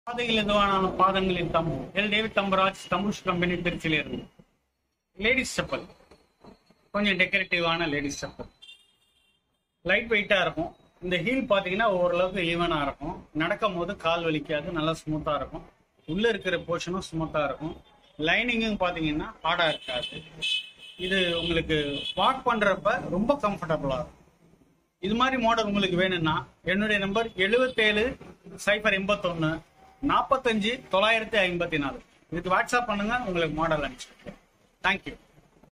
பாதையில் எதுவான பாதங்களின் தம்பு எல் டேவிட் தம்பராஜ் தம்புஷ் கம்பெனி திருச்சியில இருந்து லேடிஸ் செப்பல் கொஞ்சம் டெக்கரேட்டிவான லேடிஸ் செப்பல் லைட் வெயிட்டா இருக்கும் இந்த ஹீல் பாத்தீங்கன்னா ஓரளவுக்கு ஈவனா இருக்கும் நடக்கும் போது கால் வலிக்காது நல்லா ஸ்மூத்தா இருக்கும் உள்ள இருக்கிற போர்ஷனும் ஸ்மூத்தா இருக்கும் லைனிங்கும் பாத்தீங்கன்னா ஹார்டா இருக்காது இது உங்களுக்கு வாக் பண்றப்ப ரொம்ப கம்ஃபர்டபுளா இருக்கும் இது மாதிரி மாடல் உங்களுக்கு வேணும்னா என்னுடைய நம்பர் எழுபத்தேழு சைபர் எண்பத்தொன்னு நாற்பத்தஞ்சு தொள்ளாயிரத்தி ஐம்பத்தி நாலு இதுக்கு வாட்ஸ்அப் பண்ணுங்க உங்களுக்கு மாடல் அனுப்பிச்சிருக்கேன் தேங்க்யூ